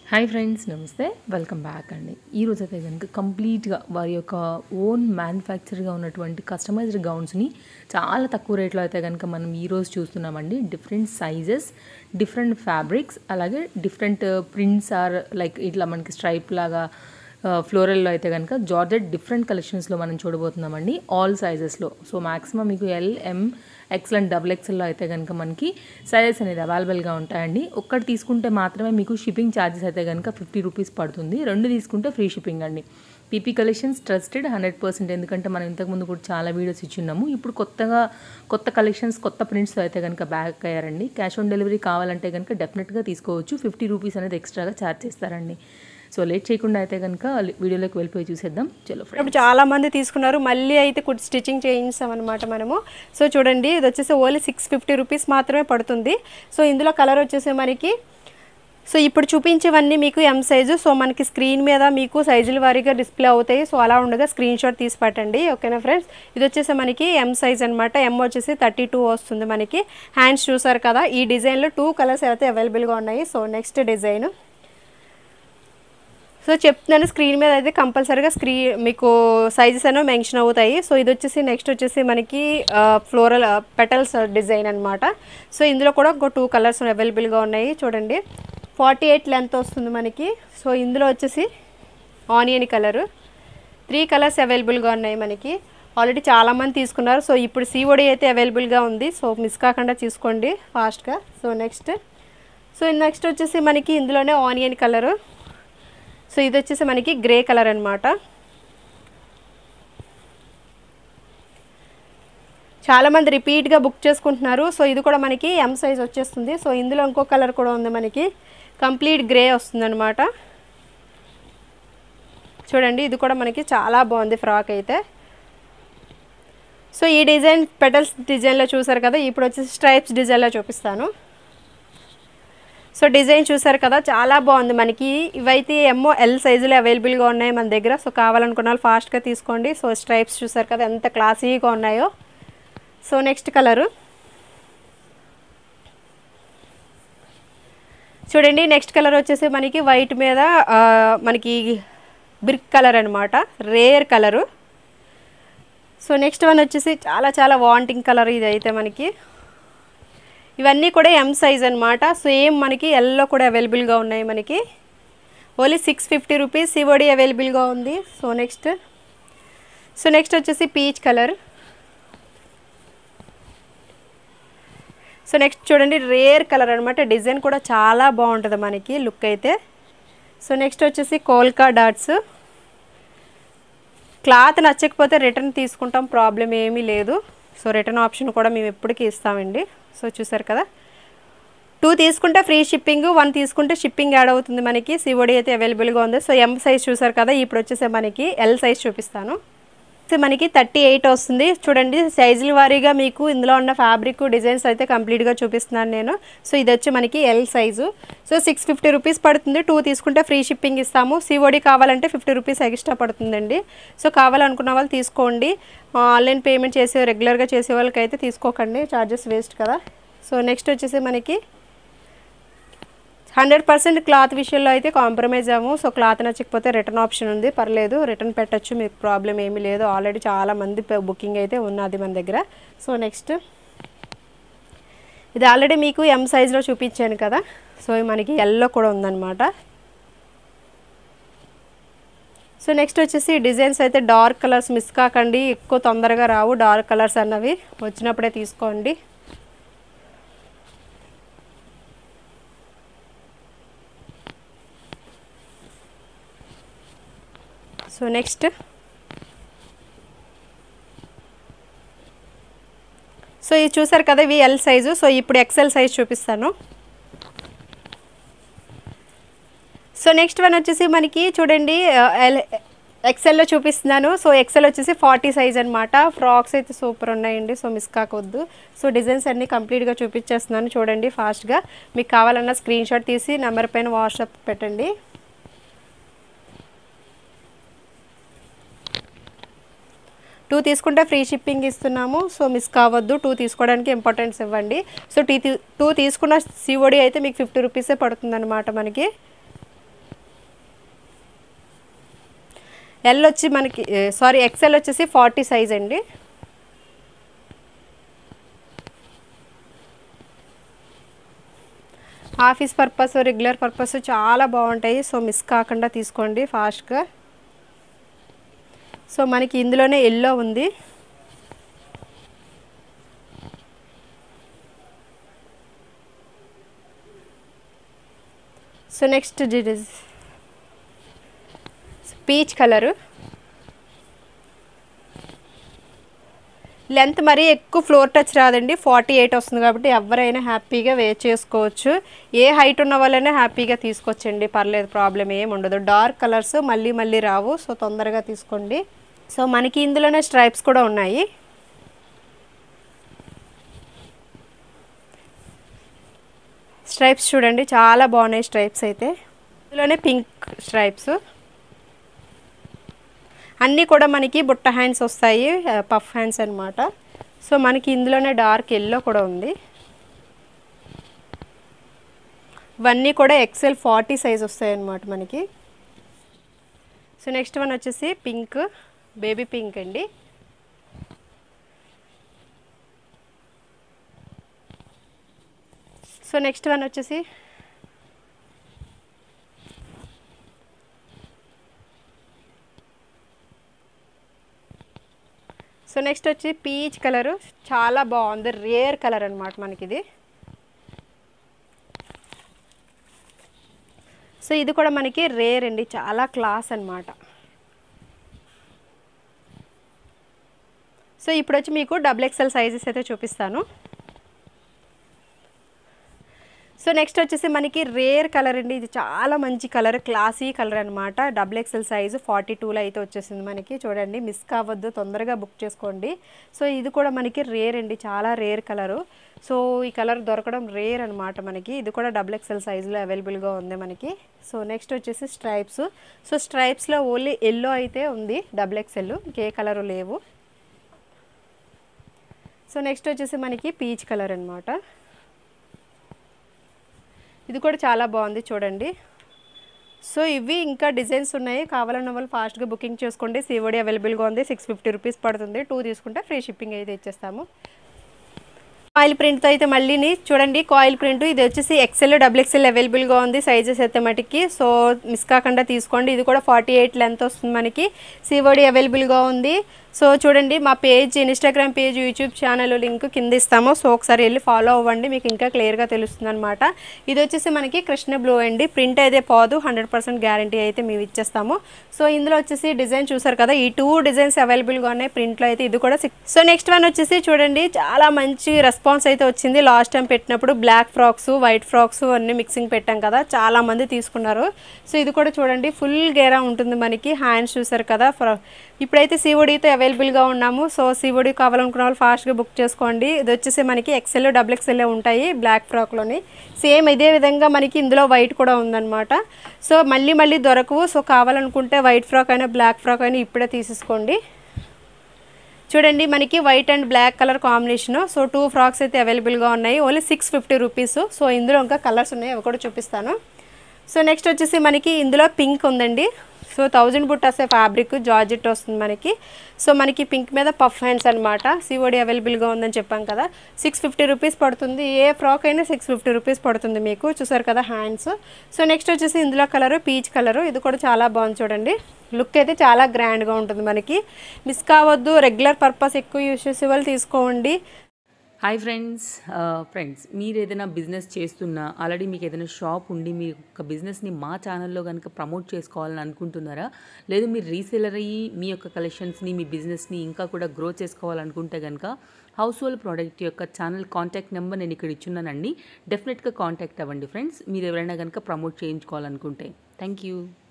hi friends నమస్తే welcome back అండి ఈరోజు అయితే కనుక కంప్లీట్గా వారి యొక్క ఓన్ మ్యానుఫ్యాక్చర్గా ఉన్నటువంటి కస్టమైజ్డ్ గౌన్స్ని చాలా తక్కువ రేట్లో అయితే కనుక మనం ఈరోజు చూస్తున్నామండి డిఫరెంట్ సైజెస్ డిఫరెంట్ ఫ్యాబ్రిక్స్ అలాగే డిఫరెంట్ ప్రింట్స్ ఆర్ లైక్ ఇట్లా మనకి స్ట్రైప్ లాగా ఫ్లోరల్లో అయితే కనుక జార్జెట్ డిఫరెంట్ కలెక్షన్స్లో మనం చూడబోతున్నామండి ఆల్ సైజెస్లో సో మాక్సిమం మీకు ఎల్ ఎం ఎక్సలెంట్ డబుల్ ఎక్సెల్లో అయితే కనుక మనకి సైజెస్ అనేది అవైలబుల్గా ఉంటాయండి ఒక్కటి తీసుకుంటే మాత్రమే మీకు షిప్పింగ్ ఛార్జెస్ అయితే కనుక ఫిఫ్టీ రూపీస్ పడుతుంది రెండు తీసుకుంటే ఫ్రీ షిప్పింగ్ అండి P P collections trusted hundred percent ఎందుకంటే మనం ఇంతకుముందు కూడా చాలా వీడియోస్ ఇచ్చున్నాము ఇప్పుడు కొత్తగా కొత్త కలెక్షన్స్ కొత్త ప్రింట్స్ అయితే కనుక బ్యాక్ అయ్యారండి క్యాష్ ఆన్ డెలివరీ కావాలంటే కనుక డెఫినెట్గా తీసుకోవచ్చు ఫిఫ్టీ రూపీస్ అనేది ఎక్స్ట్రాగా ఛార్జ్ చేస్తారండి సో లేట్ చేయకుండా అయితే కనుక వీడియోలోకి వెళ్ళిపోయి చూసేద్దాం చలో ఫ్రెండ్స్ ఇప్పుడు చాలా మంది తీసుకున్నారు మళ్ళీ అయితే కుట్ స్టిచ్చింగ్ చేయించాం అనమాట మనము సో చూడండి ఇది వచ్చేసి ఓన్లీ సిక్స్ ఫిఫ్టీ రూపీస్ మాత్రమే పడుతుంది సో ఇందులో కలర్ వచ్చేసి మనకి సో ఇప్పుడు చూపించేవన్నీ మీకు ఎం సైజు సో మనకి స్క్రీన్ మీద మీకు సైజుల వారీగా డిస్ప్లే అవుతాయి సో అలా ఉండగా స్క్రీన్ షాట్ తీసి పట్టండి ఓకేనా ఫ్రెండ్స్ ఇది వచ్చేసి మనకి ఎం సైజ్ అనమాట ఎం వచ్చేసి థర్టీ టూ వస్తుంది మనకి హ్యాండ్స్ చూసారు కదా ఈ డిజైన్లో టూ కలర్స్ అయితే అవైలబుల్గా ఉన్నాయి సో నెక్స్ట్ డిజైన్ సో చెప్తున్నాను స్క్రీన్ మీద అయితే కంపల్సరీగా స్క్రీన్ మీకు సైజెస్ అనేవి మెన్షన్ అవుతాయి సో ఇది వచ్చేసి నెక్స్ట్ వచ్చేసి మనకి ఫ్లోరల్ పెటల్స్ డిజైన్ అనమాట సో ఇందులో కూడా ఇంకో టూ కలర్స్ అవైలబుల్గా ఉన్నాయి చూడండి ఫార్టీ ఎయిట్ లెంత్ వస్తుంది మనకి సో ఇందులో వచ్చేసి ఆనియన్ కలరు త్రీ కలర్స్ అవైలబుల్గా ఉన్నాయి మనకి ఆల్రెడీ చాలామంది తీసుకున్నారు సో ఇప్పుడు సీఓడి అయితే అవైలబుల్గా ఉంది సో మిస్ కాకుండా తీసుకోండి ఫాస్ట్గా సో నెక్స్ట్ సో నెక్స్ట్ వచ్చేసి మనకి ఇందులోనే ఆనియన్ కలరు సో ఇది వచ్చేసి మనకి గ్రే కలర్ అనమాట చాలామంది రిపీట్గా బుక్ చేసుకుంటున్నారు సో ఇది కూడా మనకి ఎం సైజ్ వచ్చేస్తుంది సో ఇందులో ఇంకో కలర్ కూడా ఉంది మనకి కంప్లీట్ గ్రే వస్తుందన్నమాట చూడండి ఇది కూడా మనకి చాలా బాగుంది ఫ్రాక్ అయితే సో ఈ డిజైన్ పెటల్స్ డిజైన్లో చూసారు కదా ఇప్పుడు వచ్చేసి స్ట్రైప్స్ డిజైన్లో చూపిస్తాను సో డిజైన్ చూసారు కదా చాలా బాగుంది మనకి ఇవైతే ఏమో ఎల్ సైజులో అవైలబుల్గా ఉన్నాయి మన దగ్గర సో కావాలనుకున్న వాళ్ళు ఫాస్ట్గా తీసుకోండి సో స్ట్రైప్స్ చూసారు కదా ఎంత క్లాసీగా ఉన్నాయో సో నెక్స్ట్ కలరు చూడండి నెక్స్ట్ కలర్ వచ్చేసి మనకి వైట్ మీద మనకి బ్రిక్ కలర్ అనమాట rare colour so next one వచ్చేసి చాలా చాలా వాంటింగ్ కలర్ ఇది అయితే మనకి ఇవన్నీ కూడా ఎం సైజ్ అనమాట సేమ్ మనకి ఎల్లో కూడా అవైలబుల్గా ఉన్నాయి మనకి only six fifty rupees COD అవైలబుల్గా ఉంది సో నెక్స్ట్ సో నెక్స్ట్ వచ్చేసి పీచ్ కలర్ సో నెక్స్ట్ చూడండి రేర్ కలర్ అనమాట డిజైన్ కూడా చాలా బాగుంటుంది మనకి లుక్ అయితే సో నెక్స్ట్ వచ్చేసి కోల్కా డాట్స్ క్లాత్ నచ్చకపోతే రిటర్న్ తీసుకుంటాం ప్రాబ్లం ఏమీ లేదు సో రిటర్న్ ఆప్షన్ కూడా మేము ఎప్పటికీ ఇస్తామండి సో చూసారు కదా టూ తీసుకుంటే ఫ్రీ షిప్పింగ్ వన్ తీసుకుంటే షిప్పింగ్ యాడ్ అవుతుంది మనకి సివోడి అయితే అవైలబుల్గా ఉంది సో ఎం సైజ్ చూసారు కదా ఇప్పుడు వచ్చేసి మనకి ఎల్ సైజ్ చూపిస్తాను మనకి థర్టీ ఎయిట్ వస్తుంది చూడండి సైజుల వారీగా మీకు ఇందులో ఉన్న ఫ్యాబ్రిక్ డిజైన్స్ అయితే కంప్లీట్గా చూపిస్తున్నాను నేను సో ఇది వచ్చి మనకి L size so six fifty rupees పడుతుంది టూ తీసుకుంటే ఫ్రీ షిప్పింగ్ ఇస్తాము సివోడి కావాలంటే ఫిఫ్టీ రూపీస్ ఎక్స్ట్రా పడుతుందండి సో కావాలనుకున్న వాళ్ళు తీసుకోండి ఆన్లైన్ పేమెంట్ చేసే రెగ్యులర్గా చేసే వాళ్ళకి అయితే తీసుకోకండి ఛార్జెస్ వేస్ట్ కదా సో నెక్స్ట్ వచ్చేసి మనకి హండ్రెడ్ పర్సెంట్ క్లాత్ విషయంలో అయితే కాంప్రమైజ్ అవ్వము సో క్లాత్ నచ్చకపోతే రిటర్న్ ఆప్షన్ ఉంది పర్లేదు రిటర్న్ పెట్టచ్చు మీకు ప్రాబ్లం ఏమీ లేదు ఆల్రెడీ చాలా మంది బుకింగ్ అయితే ఉన్నది మన దగ్గర సో నెక్స్ట్ ఇది ఆల్రెడీ మీకు ఎం సైజ్లో చూపించాను కదా సో మనకి ఎల్లో కూడా ఉందన్నమాట సో నెక్స్ట్ వచ్చేసి డిజైన్స్ అయితే డార్క్ కలర్స్ మిస్ కాకండి ఎక్కువ తొందరగా రావు డార్క్ కలర్స్ అన్నవి వచ్చినప్పుడే తీసుకోండి సో నెక్స్ట్ సో ఇది చూసారు కదా ఇవి ఎల్ సైజు సో ఇప్పుడు ఎక్సెల్ సైజ్ చూపిస్తాను సో నెక్స్ట్ వన్ వచ్చేసి మనకి చూడండి ఎల్ ఎక్సెల్లో చూపిస్తున్నాను సో ఎక్సెల్ వచ్చేసి ఫార్టీ సైజ్ అనమాట ఫ్రాక్స్ అయితే సూపర్ ఉన్నాయండి సో మిస్ కాకొద్దు సో డిజైన్స్ అన్నీ కంప్లీట్గా చూపించేస్తున్నాను చూడండి ఫాస్ట్గా మీకు కావాలన్న స్క్రీన్ షాట్ తీసి నెంబర్ పైన వాట్సాప్ పెట్టండి టూ తీసుకుంటే ఫ్రీ షిప్పింగ్ ఇస్తున్నాము సో మిస్ కావద్దు టూ తీసుకోవడానికి ఇంపార్టెన్స్ ఇవ్వండి సో టీ టూ తీసుకున్న సిఓడి అయితే మీకు ఫిఫ్టీ రూపీసే పడుతుందన్నమాట మనకి ఎల్ వచ్చి మనకి సారీ ఎక్సెల్ వచ్చేసి ఫార్టీ సైజ్ అండి ఆఫీస్ పర్పస్ రెగ్యులర్ పర్పస్ చాలా బాగుంటాయి సో మిస్ కాకుండా తీసుకోండి ఫాస్ట్గా సో మనకి ఇందులోనే ఎల్లో ఉంది so next peach colour length మరీ ఎక్కువ ఫ్లోర్ టచ్ రాదండి ఫార్టీ ఎయిట్ వస్తుంది కాబట్టి ఎవరైనా హ్యాపీగా వేర్ చేసుకోవచ్చు ఏ హైట్ ఉన్న వాళ్ళైనా హ్యాపీగా తీసుకొచ్చండి పర్లేదు ప్రాబ్లం ఏం ఉండదు డార్క్ కలర్స్ మళ్ళీ మళ్ళీ రావు సో తొందరగా తీసుకోండి సో మనకి ఇందులోనే స్ట్రైప్స్ కూడా ఉన్నాయి స్ట్రైప్స్ చూడండి చాలా బాగున్నాయి స్ట్రైప్స్ అయితే ఇందులోనే పింక్ స్ట్రైప్స్ అన్నీ కూడా మనకి బుట్ట హ్యాండ్స్ వస్తాయి పఫ్ హ్యాండ్స్ అనమాట సో మనకి ఇందులోనే డార్క్ ఎల్లో కూడా ఉంది ఇవన్నీ కూడా ఎక్సెల్ ఫార్టీ సైజ్ వస్తాయి అన్నమాట మనకి సో నెక్స్ట్ వన్ వచ్చేసి పింక్ బేబీ పింక్ అండి సో నెక్స్ట్ వన్ వచ్చేసి సో నెక్స్ట్ వచ్చి పీచ్ కలరు చాలా బాగుంది రేర్ కలర్ అనమాట మనకి ఇది సో ఇది కూడా మనకి రేర్ అండి చాలా క్లాస్ అనమాట సో ఇప్పుడు వచ్చి మీకు డబుల్ ఎక్స్ఎల్ సైజెస్ అయితే చూపిస్తాను సో నెక్స్ట్ వచ్చేసి మనకి రేర్ కలర్ అండి ఇది చాలా మంచి కలర్ క్లాసీ కలర్ అనమాట డబుల్ ఎక్స్ఎల్ సైజు ఫార్టీ టూలో అయితే వచ్చేసింది మనకి చూడండి మిస్ కావద్దు తొందరగా బుక్ చేసుకోండి సో ఇది కూడా మనకి రేర్ అండి చాలా రేర్ కలరు సో ఈ కలర్ దొరకడం రేర్ అనమాట మనకి ఇది కూడా డబుల్ ఎక్స్ఎల్ సైజులో అవైలబుల్గా ఉంది మనకి సో నెక్స్ట్ వచ్చేసి స్ట్రైప్స్ సో స్ట్రైప్స్లో ఓన్లీ ఎల్లో అయితే ఉంది డబుల్ ఎక్స్ఎల్ ఇంకే కలరు లేవు సో నెక్స్ట్ వచ్చేసి మనకి పీచ్ కలర్ అనమాట ఇది కూడా చాలా బాగుంది చూడండి సో ఇవి ఇంకా డిజైన్స్ ఉన్నాయి కావాలన్న వాళ్ళు ఫాస్ట్గా బుకింగ్ చేసుకోండి సివోడి అవైలబుల్గా ఉంది సిక్స్ ఫిఫ్టీ రూపీస్ పడుతుంది టూ తీసుకుంటే ఫ్రీ షిప్పింగ్ అయితే ఇచ్చేస్తాము కాయిల్ ప్రింట్తో అయితే మళ్ళీని చూడండి కాయిల్ ప్రింట్ ఇది వచ్చేసి ఎక్సెల్ డబుల్ ఎక్సెల్ అవైలబుల్గా ఉంది సైజెస్ అయితే మటుకి సో మిస్ కాకుండా తీసుకోండి ఇది కూడా ఫార్టీ ఎయిట్ లెంత్ వస్తుంది మనకి సివోడి అవైలబుల్గా ఉంది సో చూడండి మా page Instagram page YouTube channel link కింద ఇస్తాము సో ఒకసారి వెళ్ళి ఫాలో అవ్వండి మీకు ఇంకా క్లియర్గా తెలుస్తుంది అనమాట ఇది వచ్చేసి మనకి కృష్ణ బ్లూ అండి ప్రింట్ అయితే పోదు హండ్రెడ్ పర్సెంట్ గ్యారంటీ అయితే మేము ఇచ్చేస్తాము సో ఇందులో వచ్చేసి డిజైన్ చూసారు కదా ఈ టూ డిజైన్స్ అవైలబుల్గా ఉన్నాయి ప్రింట్లో అయితే ఇది కూడా సిక్స్ సో నెక్స్ట్ వన్ వచ్చేసి చూడండి చాలా మంచి రెస్పాన్స్ అయితే వచ్చింది లాస్ట్ టైం పెట్టినప్పుడు బ్లాక్ ఫ్రాక్స్ వైట్ ఫ్రాక్స్ అన్ని మిక్సింగ్ పెట్టాం కదా చాలా మంది తీసుకున్నారు సో ఇది కూడా చూడండి ఫుల్ గేరా ఉంటుంది మనకి హ్యాండ్స్ చూసారు కదా ఫ్రా- ఇప్పుడైతే సివోడితో అవైలబుల్గా ఉన్నాము సో సివోడి కావాలనుకున్న వాళ్ళు ఫాస్ట్గా బుక్ చేసుకోండి ఇది వచ్చేసి మనకి ఎక్సెల్ డబుల్ ఎక్సెల్ ఉంటాయి బ్లాక్ ఫ్రాక్లోని సేమ్ ఇదే విధంగా మనకి ఇందులో వైట్ కూడా ఉందన్నమాట సో మళ్ళీ మళ్ళీ దొరకవు సో కావాలనుకుంటే వైట్ ఫ్రాక్ అయినా బ్లాక్ ఫ్రాక్ అయినా ఇప్పుడే తీసేసుకోండి చూడండి మనకి white and black colour combination so two frocks అయితే అవైలబుల్గా ఉన్నాయి only six fifty rupees so ఇందులో ఇంకా కలర్స్ ఉన్నాయి అవి కూడా చూపిస్తాను సో నెక్స్ట్ వచ్చేసి మనకి ఇందులో పింక్ ఉందండి సో థౌజండ్ బుట్ వస్తే ఫ్యాబ్రిక్ జార్జెట్ వస్తుంది మనకి సో మనకి పింక్ మీద పఫ్ హ్యాండ్స్ అనమాట సిఓడి అవైలబుల్గా ఉందని చెప్పాం కదా సిక్స్ ఫిఫ్టీ రూపీస్ పడుతుంది ఏ ఫ్రాక్ అయినా సిక్స్ ఫిఫ్టీ రూపీస్ పడుతుంది మీకు చూసారు కదా హ్యాండ్స్ సో నెక్స్ట్ వచ్చేసి ఇందులో కలరు పీచ్ కలరు ఇది కూడా చాలా బాగుంది చూడండి లుక్ అయితే చాలా గ్రాండ్గా ఉంటుంది మనకి మిస్ కావద్దు రెగ్యులర్ పర్పస్ ఎక్కువ యూస్ చేసే వాళ్ళు తీసుకోండి హాయ్ ఫ్రెండ్స్ ఫ్రెండ్స్ మీరు ఏదైనా బిజినెస్ చేస్తున్నా ఆల్రెడీ మీకు ఏదైనా షాప్ ఉండి మీ యొక్క బిజినెస్ని మా ఛానల్లో కనుక ప్రమోట్ చేసుకోవాలని అనుకుంటున్నారా లేదు మీరు రీసెలర్ అయ్యి మీ యొక్క కలెక్షన్స్ని మీ బిజినెస్ని ఇంకా కూడా గ్రో చేసుకోవాలనుకుంటే కనుక హౌస్ హోల్డ్ ప్రోడక్ట్ యొక్క ఛానల్ కాంటాక్ట్ నెంబర్ నేను ఇక్కడ ఇచ్చున్నానండి డెఫినెట్గా కాంటాక్ట్ అవ్వండి ఫ్రెండ్స్ మీరు ఎవరైనా కనుక ప్రమోట్ చేయించుకోవాలనుకుంటే థ్యాంక్ యూ